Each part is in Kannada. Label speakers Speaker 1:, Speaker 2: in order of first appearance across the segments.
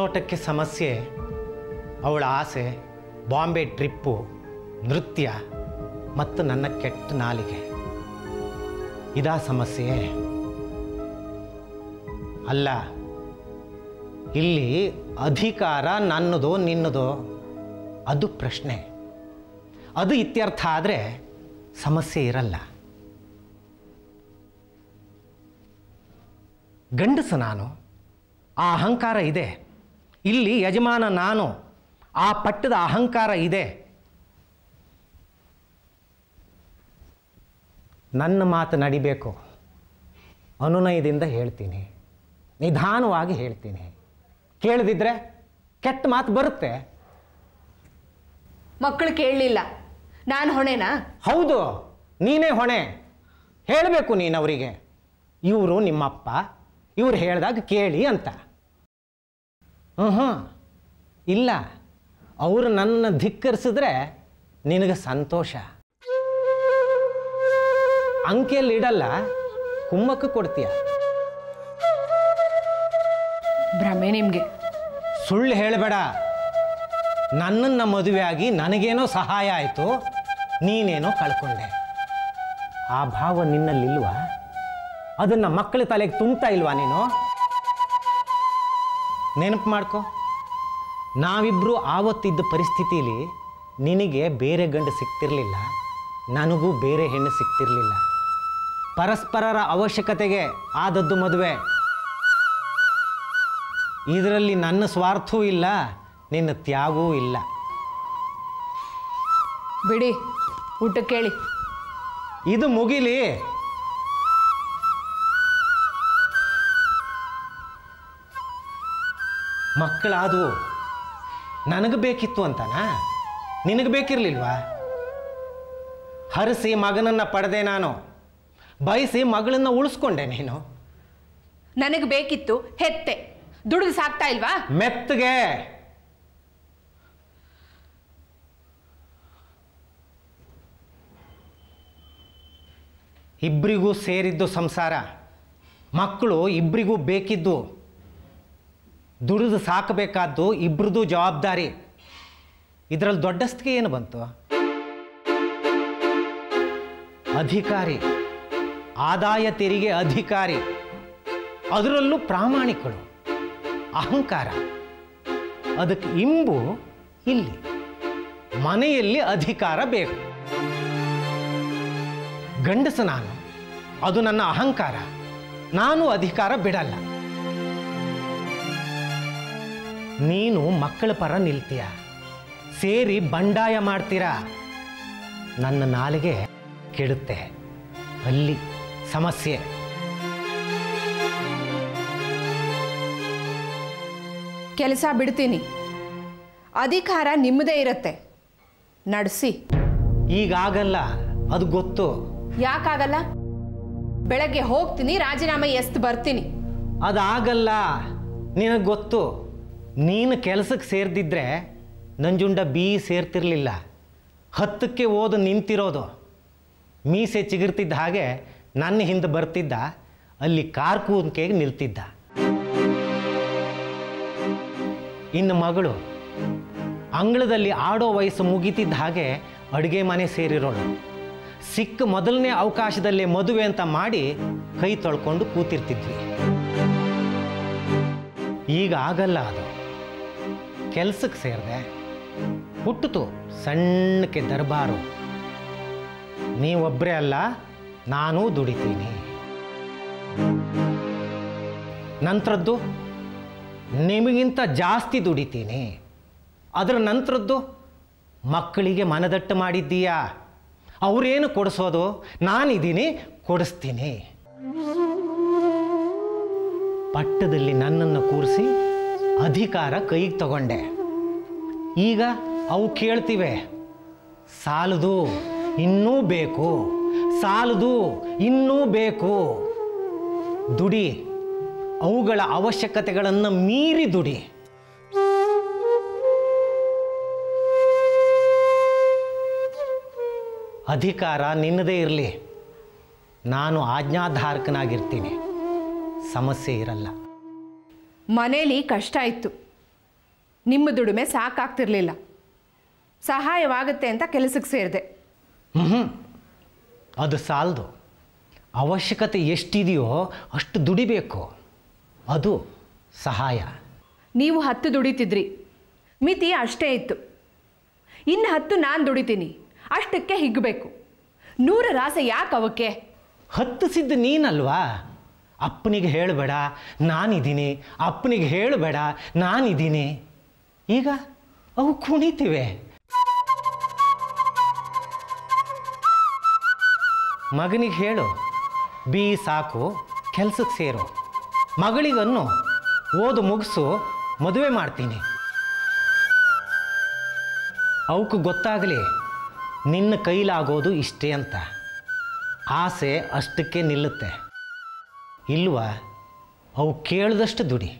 Speaker 1: ನೋಟಕ್ಕೆ ಸಮಸ್ಯೆ ಅವಳ ಆಸೆ ಬಾಂಬೆ ಟ್ರಿಪ್ಪು ನೃತ್ಯ ಮತ್ತು ನನ್ನ ಕೆಟ್ಟ ನಾಲಿಗೆ ಇದಾ ಸಮಸ್ಯೆ ಅಲ್ಲ ಇಲ್ಲಿ ಅಧಿಕಾರ ನನ್ನದೋ ನಿನ್ನದೋ ಅದು ಪ್ರಶ್ನೆ ಅದು ಇತ್ಯರ್ಥ ಆದರೆ ಸಮಸ್ಯೆ ಇರಲ್ಲ ಗಂಡಸು ನಾನು ಆ ಅಹಂಕಾರ ಇದೆ ಇಲ್ಲಿ ಯಜಮಾನ ನಾನು ಆ ಪಟ್ಟದ ಅಹಂಕಾರ ಇದೆ ನನ್ನ ಮಾತು ನಡಿಬೇಕು ಅನುನಯದಿಂದ ಹೇಳ್ತೀನಿ ನಿಧಾನವಾಗಿ ಹೇಳ್ತೀನಿ ಕೇಳದಿದ್ರೆ ಕೆಟ್ಟ ಮಾತು ಬರುತ್ತೆ
Speaker 2: ಮಕ್ಕಳು ಕೇಳಲಿಲ್ಲ ನಾನು ಹೊಣೆನಾ
Speaker 1: ಹೌದು ನೀನೇ ಹೊಣೆ ಹೇಳಬೇಕು ನೀನು ಅವರಿಗೆ ಇವರು ನಿಮ್ಮಪ್ಪ ಇವ್ರು ಹೇಳಿದಾಗ ಕೇಳಿ ಅಂತ ಹ್ಞೂ ಹ್ಞೂ ಇಲ್ಲ ಅವರು ನನ್ನ ಧಿಕ್ಕರಿಸಿದ್ರೆ ನಿನಗೆ ಸಂತೋಷ ಅಂಕೆಯಲ್ಲಿ ಇಡಲ್ಲ ಕುಮ್ಮಕ್ಕೆ ಕೊಡ್ತೀಯ
Speaker 2: ಭ್ರಮೆ ನಿಮಗೆ
Speaker 1: ಸುಳ್ಳು ಹೇಳಬೇಡ ನನ್ನನ್ನು ಮದುವೆಯಾಗಿ ನನಗೇನೋ ಸಹಾಯ ಆಯಿತು ನೀನೇನೋ ಕಳ್ಕೊಂಡೆ ಆ ಭಾವ ನಿನ್ನಲ್ಲಿಲ್ವಾ ಅದನ್ನು ಮಕ್ಕಳ ತಲೆಗೆ ತುಂಬ್ತಾ ಇಲ್ವಾ ನೀನು ನೆನಪು ಮಾಡ್ಕೊ ನಾವಿಬ್ಬರು ಆವತ್ತಿದ್ದ ಪರಿಸ್ಥಿತಿಲಿ ನಿನಗೆ ಬೇರೆ ಗಂಡು ಸಿಗ್ತಿರ್ಲಿಲ್ಲ ನನಗೂ ಬೇರೆ ಹೆಣ್ಣು ಸಿಗ್ತಿರ್ಲಿಲ್ಲ ಪರಸ್ಪರರ ಅವಶ್ಯಕತೆಗೆ ಆದದ್ದು ಮದುವೆ ಇದರಲ್ಲಿ ನನ್ನ ಸ್ವಾರ್ಥವೂ ಇಲ್ಲ ನಿನ್ನ ತ್ಯಾಗವೂ ಇಲ್ಲ
Speaker 2: ಬಿಡಿ ಊಟ ಕೇಳಿ
Speaker 1: ಇದು ಮುಗಿಲಿ ಮಕ್ಕಳಾದವು ನನಗೆ ಬೇಕಿತ್ತು ಅಂತನಾ ನಿನಗೆ ಬೇಕಿರ್ಲಿಲ್ವಾ ಹರಿಸಿ ಮಗನನ್ನು ಪಡೆದೆ ನಾನು ಬಯಸಿ ಮಗಳನ್ನ ಉಳಿಸ್ಕೊಂಡೆ ನೀನು
Speaker 2: ನನಗೆ ಬೇಕಿತ್ತು ಹೆತ್ತೆ ದುಡಿದು ಸಾಕ್ತಾ ಇಲ್ವಾ
Speaker 1: ಮೆತ್ತಗೆ ಇಬ್ಬರಿಗೂ ಸೇರಿದ್ದು ಸಂಸಾರ ಮಕ್ಕಳು ಇಬ್ಬರಿಗೂ ಬೇಕಿದ್ದು ದುಡಿದು ಸಾಕಬೇಕಾದ್ದು ಇಬ್ರದ್ದು ಜವಾಬ್ದಾರಿ ಇದರಲ್ಲಿ ದೊಡ್ಡಸ್ತಿಗೆ ಏನು ಬಂತು ಅಧಿಕಾರಿ ಆದಾಯ ತೆರಿಗೆ ಅಧಿಕಾರಿ ಅದರಲ್ಲೂ ಪ್ರಾಮಾಣಿಕಳು ಅಹಂಕಾರ ಅದಕ್ಕೆ ಇಂಬು ಇಲ್ಲಿ ಮನೆಯಲ್ಲಿ ಅಧಿಕಾರ ಬೇಕು ಗಂಡಸು ನಾನು ಅದು ನನ್ನ ಅಹಂಕಾರ ನಾನು ಅಧಿಕಾರ ಬಿಡಲ್ಲ ನೀನು ಮಕ್ಕಳ ಪರ ನಿಲ್ತೀಯ ಸೇರಿ ಬಂಡಾಯ ಮಾಡ್ತೀರಾ ನನ್ನ ನಾಲಿಗೆ ಕೆಡುತ್ತೆ ಅಲ್ಲಿ ಸಮಸ್ಯೆ
Speaker 2: ಕೆಲಸ ಬಿಡ್ತೀನಿ ಅಧಿಕಾರ ನಿಮ್ಮದೇ ಇರುತ್ತೆ ನಡೆಸಿ
Speaker 1: ಈಗಾಗಲ್ಲ ಅದು ಗೊತ್ತು
Speaker 2: ಯಾಕಾಗಲ್ಲ ಬೆಳಗ್ಗೆ ಹೋಗ್ತೀನಿ ರಾಜೀನಾಮೆ ಎಸ್ತ್ ಬರ್ತೀನಿ
Speaker 1: ಅದಾಗಲ್ಲ ನಿನಗೆ ಗೊತ್ತು ನೀನು ಕೆಲಸಕ್ಕೆ ಸೇರ್ದಿದ್ರೆ ನಂಜುಂಡ ಬಿ ಸೇರ್ತಿರ್ಲಿಲ್ಲ ಹತ್ತಕ್ಕೆ ಓದು ನಿಂತಿರೋದು ಮೀಸೆ ಚಿಗುರ್ತಿದ್ದ ಹಾಗೆ ನನ್ನ ಹಿಂದೆ ಬರ್ತಿದ್ದ ಅಲ್ಲಿ ಕಾರ್ಕೂನ್ಕೆಗೆ ನಿಲ್ತಿದ್ದ ಇನ್ನು ಮಗಳು ಅಂಗಳದಲ್ಲಿ ಆಡೋ ವಯಸ್ಸು ಮುಗಿತಿದ್ದ ಹಾಗೆ ಅಡುಗೆ ಮನೆ ಸೇರಿರೋಳು ಸಿಕ್ಕ ಮೊದಲನೇ ಅವಕಾಶದಲ್ಲೇ ಮದುವೆ ಅಂತ ಮಾಡಿ ಕೈ ತೊಳ್ಕೊಂಡು ಕೂತಿರ್ತಿದ್ವಿ ಈಗ ಆಗಲ್ಲ ಅದು ಕೆಲ್ಸಕ್ಕೆ ಸೇರಿದೆ ಹುಟ್ಟಿತು ಸಣ್ಣಕ್ಕೆ ದರ್ಬಾರು ನೀವೊಬ್ಬರೇ ಅಲ್ಲ ನಾನೂ ದುಡಿತೀನಿ ನಂತರದ್ದು ನಿಮಗಿಂತ ಜಾಸ್ತಿ ದುಡಿತೀನಿ ಅದರ ನಂತರದ್ದು ಮಕ್ಕಳಿಗೆ ಮನದಟ್ಟು ಮಾಡಿದ್ದೀಯಾ ಅವರೇನು ಕೊಡಿಸೋದು ನಾನಿದ್ದೀನಿ ಕೊಡಿಸ್ತೀನಿ ಪಟ್ಟದಲ್ಲಿ ನನ್ನನ್ನು ಕೂರಿಸಿ ಅಧಿಕಾರ ಕೈಗೆ ತಗೊಂಡೆ ಈಗ ಅವು ಕೇಳ್ತಿವೆ ಸಾಲದು ಇನ್ನೂ ಬೇಕು ಸಾಲದು ಇನ್ನೂ ಬೇಕು ದುಡಿ ಅವುಗಳ ಅವಶ್ಯಕತೆಗಳನ್ನು ಮೀರಿ ದುಡಿ ಅಧಿಕಾರ ನಿನ್ನದೇ ಇರಲಿ ನಾನು ಆಜ್ಞಾಧಾರಕನಾಗಿರ್ತೀನಿ ಸಮಸ್ಯೆ ಇರಲ್ಲ
Speaker 2: ಮನೇಲಿ ಕಷ್ಟ ಇತ್ತು ನಿಮ್ಮ ದುಡಿಮೆ ಸಾಕಾಗ್ತಿರ್ಲಿಲ್ಲ ಸಹಾಯವಾಗುತ್ತೆ ಅಂತ ಕೆಲಸಕ್ಕೆ ಸೇರಿದೆ
Speaker 1: ಹ್ಞೂ ಅದು ಸಾಲದು ಅವಶ್ಯಕತೆ ಎಷ್ಟಿದೆಯೋ ಅಷ್ಟು ದುಡಿಬೇಕು ಅದು ಸಹಾಯ
Speaker 2: ನೀವು ಹತ್ತು ದುಡಿತಿದ್ರಿ ಮಿತಿ ಅಷ್ಟೇ ಇತ್ತು ಇನ್ನು ಹತ್ತು ನಾನು ದುಡಿತೀನಿ ಅಷ್ಟಕ್ಕೆ ಹಿಗ್ಬೇಕು ನೂರ ರಾಸೆ ಯಾಕೆ ಅವಕ್ಕೆ
Speaker 1: ಹತ್ತಿಸಿದ್ದು ನೀನಲ್ವಾ ಅಪ್ಪನಿಗೆ ಹೇಳಬೇಡ ನಾನಿದ್ದೀನಿ ಅಪ್ಪನಿಗೆ ಹೇಳಬೇಡ ನಾನಿದ್ದೀನಿ ಈಗ ಅವು ಕುಣಿತಿವೆ ಮಗನಿಗೆ ಹೇಳು ಬಿ ಸಾಕು ಕೆಲ್ಸಕ್ಕೆ ಸೇರು ಮಗಳಿಗನ್ನು ಓದು ಮುಗಿಸು ಮದುವೆ ಮಾಡ್ತೀನಿ ಅವಕ್ಕೆ ಗೊತ್ತಾಗಲಿ ನಿನ್ನ ಕೈಲಾಗೋದು ಇಷ್ಟೇ ಅಂತ ಆಸೆ ಅಷ್ಟಕ್ಕೆ ನಿಲ್ಲುತ್ತೆ ಇಲ್ವಾ ಅವು ಕೇಳಿದಷ್ಟು ದುಡಿ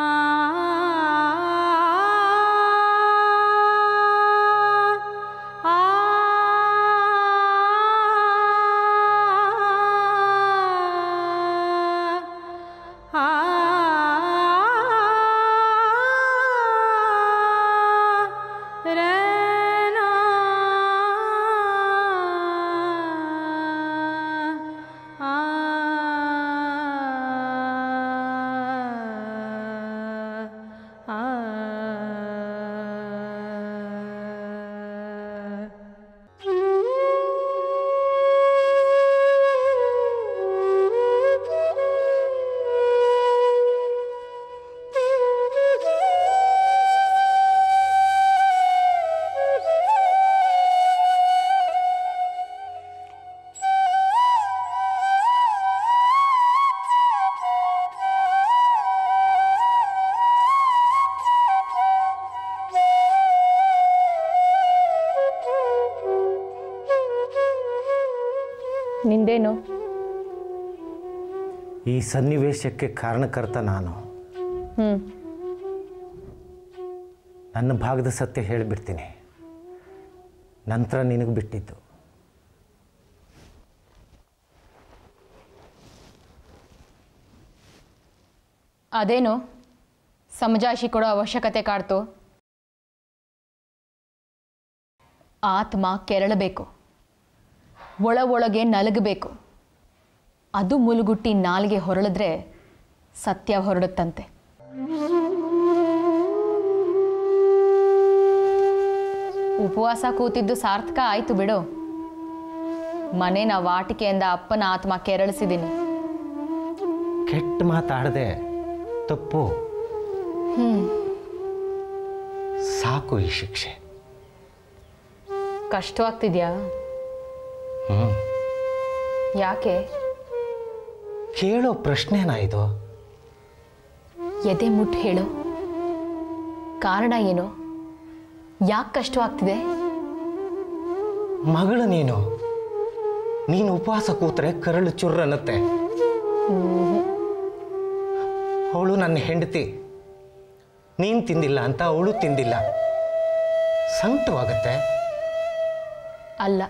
Speaker 3: ನಿಂದೇನು
Speaker 1: ಈ ಸನ್ನಿವೇಶಕ್ಕೆ ಕಾರಣಕರ್ತ ನಾನು
Speaker 3: ಹ್ಞೂ
Speaker 1: ನನ್ನ ಭಾಗದ ಸತ್ಯ ಹೇಳಿಬಿಡ್ತೀನಿ ನಂತರ ನಿನಗೆ ಬಿಟ್ಟಿದ್ದು
Speaker 3: ಅದೇನು ಸಮಜಾಯಿಷಿ ಕೊಡೋ ಅವಶ್ಯಕತೆ ಕಾಡ್ತು ಆತ್ಮ ಕೆರಳಬೇಕು ಒಳ ಒಳಗೆ ನಲಗಬೇಕು ಅದು ಮುಲುಗುಟ್ಟಿ ನಾಲಿಗೆ ಹೊರಳಿದ್ರೆ ಸತ್ಯ ಹೊರಡುತ್ತಂತೆ ಉಪವಾಸ ಕೂತಿದ್ದು ಸಾರ್ಥಕ ಆಯ್ತು ಬಿಡು ಮನೇನ ವಾಟಿಕೆಯಿಂದ ಅಪ್ಪನ ಆತ್ಮ ಕೆರಳಿಸಿದ್ದೀನಿ
Speaker 1: ಕೆಟ್ಟ ಮಾತಾಡದೆ ತಪ್ಪು ಸಾಕು ಈ ಶಿಕ್ಷೆ
Speaker 3: ಕಷ್ಟವಾಗ್ತಿದ್ಯಾ
Speaker 1: ಹ್ಞೂ
Speaker 3: ಯಾಕೆ
Speaker 1: ಕೇಳೋ ಪ್ರಶ್ನೆನಾ ಇದು
Speaker 3: ಎದೆ ಮುಟ್ಟು ಹೇಳು ಕಾರಣ ಏನು ಯಾಕೆ ಕಷ್ಟವಾಗ್ತಿದೆ
Speaker 1: ಮಗಳು ನೀನು ನೀನು ಉಪವಾಸ ಕೂತ್ರೆ ಕರಳು ಚುರ್ರನ್ನತ್ತೆ ಅವಳು ನನ್ನ ಹೆಂಡತಿ ನೀನು ತಿಂದಿಲ್ಲ ಅಂತ ಅವಳು ತಿಂದಿಲ್ಲ ಸಂಕಟವಾಗತ್ತೆ
Speaker 3: ಅಲ್ಲ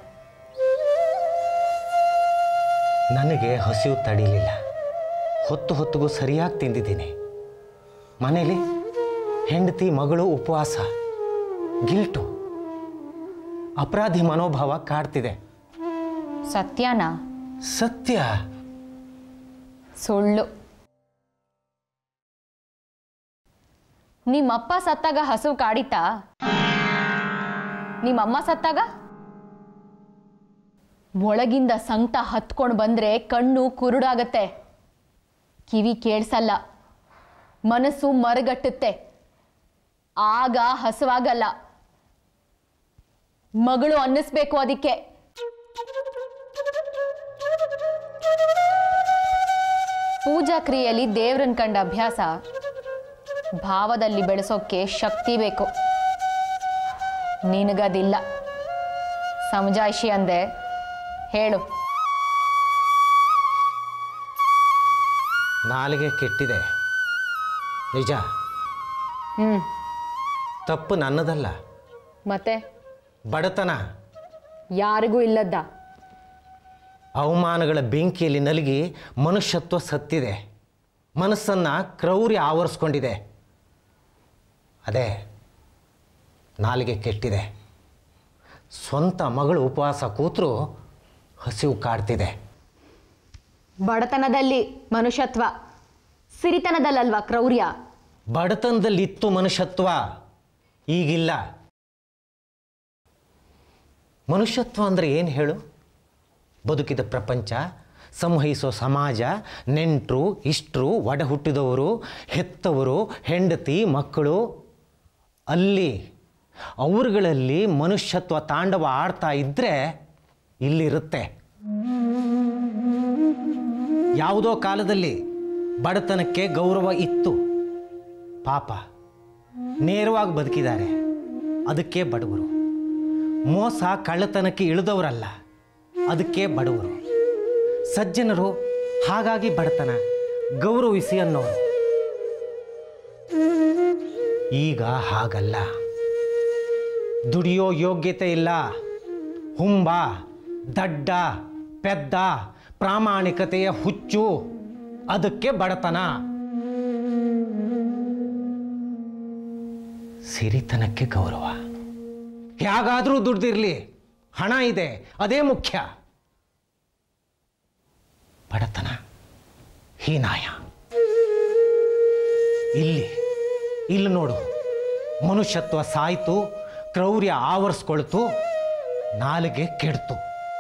Speaker 1: ನನಗೆ ಹಸಿವು ತಡೀಲಿಲ್ಲ ಹೊತ್ತು ಹೊತ್ತಿಗೂ ಸರಿಯಾಗಿ ತಿಂದಿದ್ದೀನಿ ಮನೇಲಿ ಹೆಂಡತಿ ಮಗಳು ಉಪವಾಸ ಗಿಲ್ಟು ಅಪರಾಧಿ ಮನೋಭಾವ ಕಾಡ್ತಿದೆ
Speaker 3: ಸತ್ಯನಾ
Speaker 1: ಸತ್ಯ
Speaker 3: ಸುಳ್ಳು ನಿಮ್ಮಪ್ಪ ಸತ್ತಾಗ ಹಸುವು ಕಾಡಿತಾ ನಿಮ್ಮಮ್ಮ ಸತ್ತಾಗ ಒಳಗಿಂದ ಸಂಕಟ ಹತ್ಕೊಂಡು ಬಂದ್ರೆ ಕಣ್ಣು ಕುರುಡಾಗತ್ತೆ ಕಿವಿ ಕೇಳಿಸಲ್ಲ ಮನಸ್ಸು ಮರಗಟ್ಟುತ್ತೆ ಆಗ ಹಸುವಾಗಲ್ಲ ಮಗಳು ಅನ್ನಿಸ್ಬೇಕು ಅದಕ್ಕೆ ಪೂಜಾ ಕ್ರಿಯೆಯಲ್ಲಿ ದೇವ್ರನ್ ಕಂಡ ಅಭ್ಯಾಸ ಭಾವದಲ್ಲಿ ಬೆಳೆಸೋಕ್ಕೆ ಶಕ್ತಿ ಬೇಕು ನಿನಗದಿಲ್ಲ ಸಮಜಾಯಿಷಿ ಅಂದೆ ಹೇಳು
Speaker 1: ನಾಲಿಗೆ ಕೆಟ್ಟಿದೆ ನಿಜ
Speaker 3: ಹ್ಞೂ
Speaker 1: ತಪ್ಪು ನನ್ನದಲ್ಲ
Speaker 3: ಮತ್ತೆ
Speaker 1: ಬಡತನ
Speaker 3: ಯಾರಿಗೂ ಇಲ್ಲದ್ದ
Speaker 1: ಅವಮಾನಗಳ ಬೆಂಕಿಯಲ್ಲಿ ನಲಗಿ ಮನುಷ್ಯತ್ವ ಸತ್ತಿದೆ ಮನಸ್ಸನ್ನು ಕ್ರೌರ್ಯ ಆವರಿಸ್ಕೊಂಡಿದೆ ಅದೇ ನಾಲಿಗೆ ಕೆಟ್ಟಿದೆ ಸ್ವಂತ ಮಗಳು ಉಪವಾಸ ಕೂತರೂ ಹಸಿವು ಕಾಡ್ತಿದೆ
Speaker 3: ಬಡತನದಲ್ಲಿ ಮನುಷ್ಯತ್ವ ಸಿರಿತನದಲ್ಲಲ್ವಾ ಕ್ರೌರ್ಯ
Speaker 1: ಬಡತನದಲ್ಲಿತ್ತು ಮನುಷ್ಯತ್ವ ಈಗಿಲ್ಲ ಮನುಷ್ಯತ್ವ ಅಂದರೆ ಏನು ಹೇಳು ಬದುಕಿದ ಪ್ರಪಂಚ ಸಂವಹಿಸೋ ಸಮಾಜ ನೆಂಟರು ಇಷ್ಟರು ಒಡ ಹುಟ್ಟಿದವರು ಹೆತ್ತವರು ಹೆಂಡತಿ ಮಕ್ಕಳು ಅಲ್ಲಿ ಅವರುಗಳಲ್ಲಿ ಮನುಷ್ಯತ್ವ ತಾಂಡವ ಆಡ್ತಾ ಇದ್ದರೆ ಇಲ್ಲಿರುತ್ತೆ ಯಾವುದೋ ಕಾಲದಲ್ಲಿ ಬಡತನಕ್ಕೆ ಗೌರವ ಇತ್ತು ಪಾಪ ನೇರವಾಗಿ ಬದುಕಿದ್ದಾರೆ ಅದಕ್ಕೆ ಬಡವರು ಮೋಸ ಕಳ್ಳತನಕ್ಕೆ ಇಳಿದವರಲ್ಲ ಅದಕ್ಕೆ ಬಡವರು ಸಜ್ಜನರು ಹಾಗಾಗಿ ಬಡತನ ಗೌರವಿಸಿ ಅನ್ನೋರು ಈಗ ಹಾಗಲ್ಲ ದುಡಿಯೋ ಯೋಗ್ಯತೆ ಇಲ್ಲ ಹುಂಬ ದಡ್ಡ ಪೆದ್ದ ಪ್ರಾಮಾಣಿಕತೆಯ ಹುಚ್ಚು ಅದಕ್ಕೆ ಬಡತನ ಸಿರಿತನಕ್ಕೆ ಗೌರವ ಹೇಗಾದರೂ ದುಡ್ದಿರಲಿ ಹಣ ಇದೆ ಅದೇ ಮುಖ್ಯ ಬಡತನ ಹೀನಾಯ ಇಲ್ಲಿ ಇಲ್ಲಿ ನೋಡು ಮನುಷ್ಯತ್ವ ಸಾಯ್ತು ಕ್ರೌರ್ಯ ಆವರಿಸ್ಕೊಳ್ತು ನಾಲಿಗೆ ಕೆಡ್ತು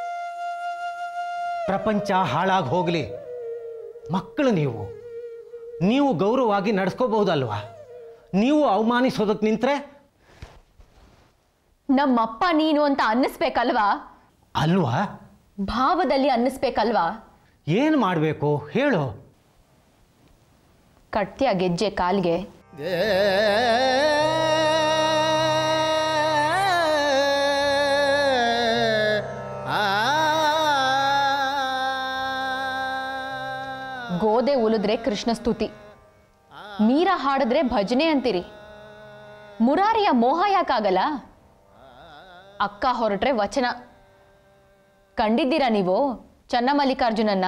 Speaker 1: ಪ್ರಪಂಚ ಹಾಳಾಗಿ ಹೋಗಲಿ ಮಕ್ಕಳು ನೀವು ನೀವು ಗೌರವವಾಗಿ ನಡ್ಸ್ಕೋಬಹುದಲ್ವಾ ನೀವು ಅವಮಾನಿಸೋದಕ್ಕೆ ನಿಂತ್ರೆ
Speaker 3: ನಮ್ಮಪ್ಪ ನೀನು ಅಂತ ಅನ್ನಿಸ್ಬೇಕಲ್ವಾ
Speaker 1: ಅಲ್ವಾ
Speaker 3: ಭಾವದಲ್ಲಿ ಅನ್ನಿಸ್ಬೇಕಲ್ವಾ
Speaker 1: ಏನು ಮಾಡಬೇಕು ಹೇಳು
Speaker 3: ಕಟ್ತ್ಯ ಗೆಜ್ಜೆ ಕಾಲ್ಗೆ ಗೋದೆ ಉಲಿದ್ರೆ ಕೃಷ್ಣ ಸ್ತುತಿ ಮೀರ ಹಾಡಿದ್ರೆ ಭಜನೆ ಅಂತೀರಿ ಮುರಾರಿಯ ಮೋಹ ಯಾಕಾಗಲ್ಲ ಅಕ್ಕ ಹೊರಟ್ರೆ ವಚನ ಕಂಡಿದ್ದೀರಾ ನೀವು ಚನ್ನಮಲ್ಲಿಕಾರ್ಜುನನ್ನ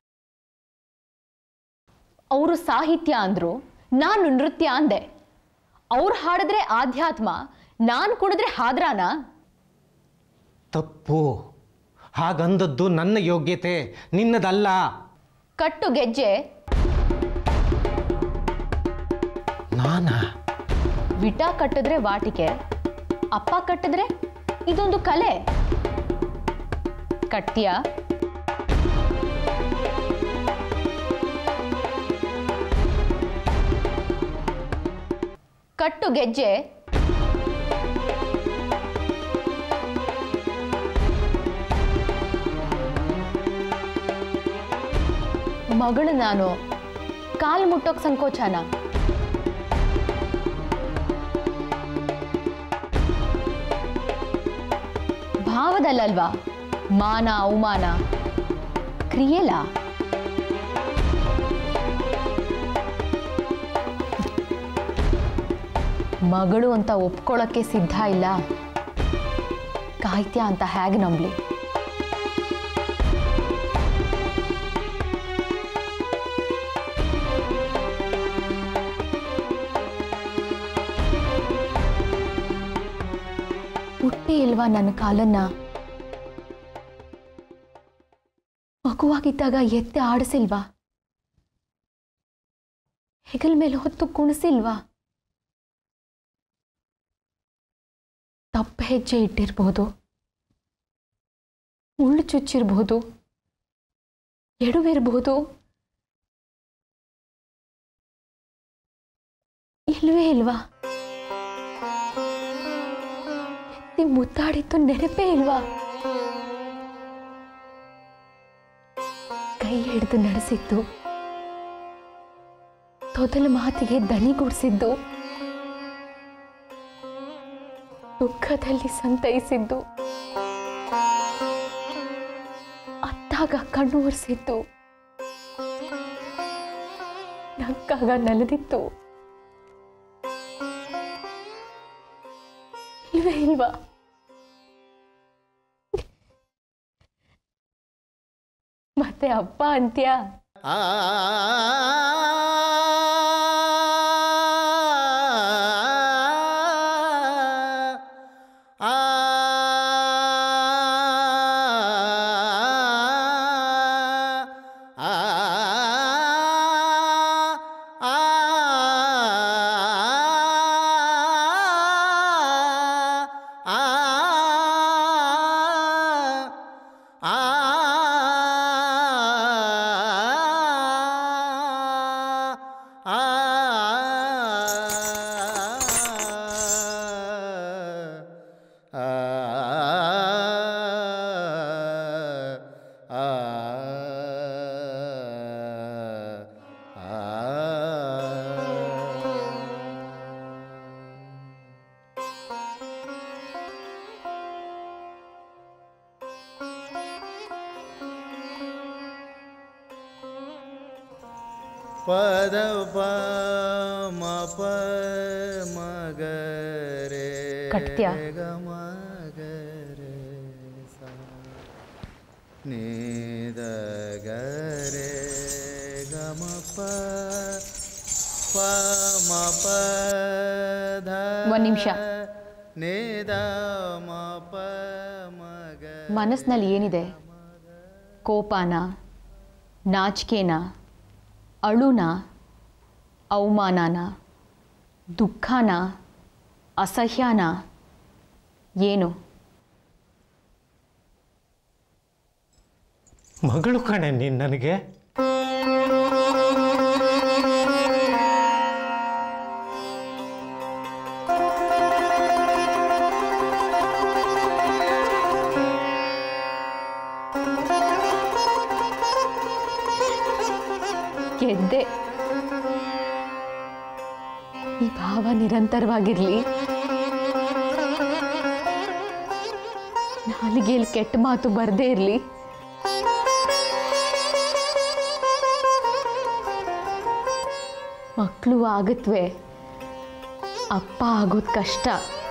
Speaker 3: ಅವರು ಸಾಹಿತ್ಯ ಅಂದ್ರು ನಾನು ನೃತ್ಯ ಅಂದೆ ಅವ್ರು ಹಾಡಿದ್ರೆ ಆಧ್ಯಾತ್ಮ ನಾನು ಕುಡಿದ್ರೆ ಹಾದ್ರಾನ
Speaker 1: ತಪ್ಪು ಹಾಗಂದದ್ದು ನನ್ನ ಯೋಗ್ಯತೆ ನಿನ್ನದಲ್ಲ
Speaker 3: ಕಟ್ಟು ಗೆಜ್ಜೆ
Speaker 1: ನಾನಾ
Speaker 3: ವಿಟ ಕಟ್ಟಿದ್ರೆ ವಾಟಿಕೆ ಅಪ್ಪ ಕಟ್ಟಿದ್ರೆ ಇದೊಂದು ಕಲೆ ಕಟ್ತೀಯ ಕಟ್ಟು ಗೆಜ್ಜೆ ಮಗಳು ನಾನು ಕಾಲು ಮುಟ್ಟೋಕ್ ಸಂಕೋಚನ ಭಾವದಲ್ಲಲ್ವಾ ಮಾನ ಅವಮಾನ ಕ್ರಿಯೆಲ ಮಗಳು ಅಂತ ಒಪ್ಕೊಳ್ಳೋಕ್ಕೆ ಸಿದ್ಧ ಇಲ್ಲ ಕಾಯ್ತ್ಯ ಅಂತ ಹೇಗೆ ನಂಬಲಿ ಹುಟ್ಟೇ ಇಲ್ವಾ ನನ್ನ ಕಾಲನ್ನ ಮಗುವಾಗಿದ್ದಾಗ ಎತ್ತೆ ಆಡಿಸಿಲ್ವಾ ಹೆಗಲ್ ಮೇಲೆ ಹೊತ್ತು ಕುಣಿಸಿಲ್ವಾ ತಪ್ಪ ಹೆಜ್ಜೆ ಇಟ್ಟಿರ್ಬೋದು ಮುಳ್ಳು ಚುಚ್ಚಿರ್ಬೋದು ಎಡವಿರ್ಬೋದು ಇಲ್ವೇ ಇಲ್ವಾ ಎತ್ತಿ ಮುತ್ತಾಡಿದ್ದು ನೆನಪೇ ಇಲ್ವಾ ಕೈ ಹಿಡಿದು ನಡೆಸಿದ್ದು ತೊದಲ ಮಾತಿಗೆ ದನಿಗೂಡಿಸಿದ್ದು ದುಃಖದಲ್ಲಿ ಸಂತೈಸಿದ್ದು ಅತ್ತಾಗ ಕಣ್ಣು ಒರೆಸಿದ್ದು ನಕ್ಕಾಗ ನಲದಿತ್ತು ಇಲ್ವೇ ಇಲ್ವಾ ಮತ್ತೆ ಅಪ್ಪ ಅಂತ್ಯ
Speaker 4: ಪದ ಪ ಮ ಪ ಮ ಗ ರೇ
Speaker 3: ಕಟ್ತ್ಯಾ?
Speaker 4: ಗ ಮ ಗ ರೇ ಸ ನೀ ದ ಗ ರೇ ಗ ಮ ಪ ಪ ಮ ಪ ಧ
Speaker 3: ಒಂದ್ ನಿಮಿಷ.
Speaker 4: ನೇ ದ ಮ ಪ ಮ ಗ
Speaker 3: ಮನಸ್ಸಿನಲ್ಲಿ ಏನಿದೆ ಕೋಪನ ನಾಚಿಕೆನ ಅಳುನ ಅವಮಾನನ ದುಃಖನ ಅಸಹ್ಯನ ಏನು
Speaker 1: ಮಗಳು ಕಣೆ ನೀನು ನನಗೆ
Speaker 3: ಗೆದ್ದೆ ಈ ಭಾವ ನಿರಂತರವಾಗಿರ್ಲಿ ನಾಲಿಗೆಯಲ್ಲಿ ಕೆಟ್ಟ ಮಾತು ಬರದೇ ಇರಲಿ ಮಕ್ಕಳು ಆಗತ್ವೆ ಅಪ್ಪ ಆಗೋದು ಕಷ್ಟ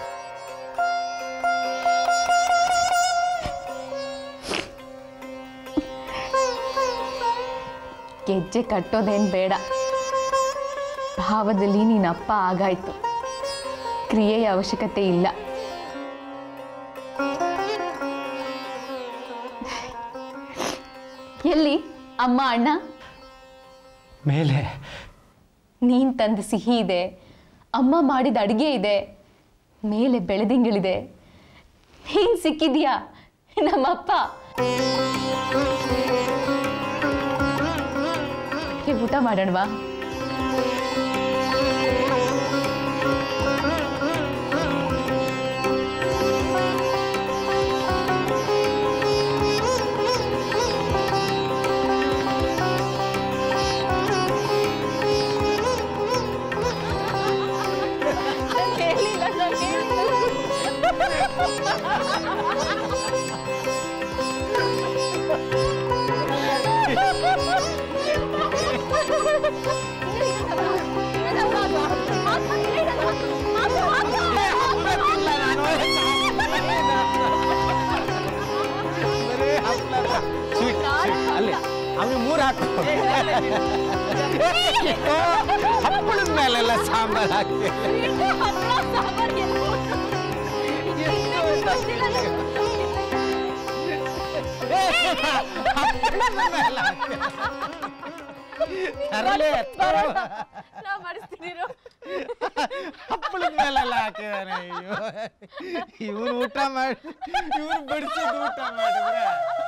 Speaker 3: ಗೆಜ್ಜೆ ಕಟ್ಟೋದೇನು ಬೇಡ ಭಾವದಲ್ಲಿ ನೀನು ಅಪ್ಪ ಆಗಾಯ್ತು ಕ್ರಿಯೆಯ ಅವಶ್ಯಕತೆ ಇಲ್ಲ ಎಲ್ಲಿ ಅಮ್ಮ ಅಣ್ಣ
Speaker 1: ಮೇಲೆ
Speaker 3: ನೀನ್ ತಂದ ಸಿಹಿ ಇದೆ ಅಮ್ಮ ಮಾಡಿದ ಅಡುಗೆ ಇದೆ ಮೇಲೆ ಬೆಳೆದಿಂಗಳಿದೆ ನೀನ್ ಸಿಕ್ಕಿದ್ಯಾ ನಮ್ಮಪ್ಪ ಒಟ್ಟಿಗೆ ಊಟ ಮಾಡೋಣವಾ
Speaker 1: ಅಲ್ಲಿ ಅವನು ಮೂರು ಹಾಕು ಹಪ್ಪಳದ ಮೇಲೆಲ್ಲ ಸಾಂಬಾರು ಹಾಕಿ ತರಲೇ ಹಪ್ಪಳದ ಮೇಲೆಲ್ಲ ಹಾಕಿದಾನೆ ಇವನು ಊಟ ಮಾಡಿ ಇವನು ಬಡಿಸೋದು ಊಟ ಮಾಡಿದ್ರೆ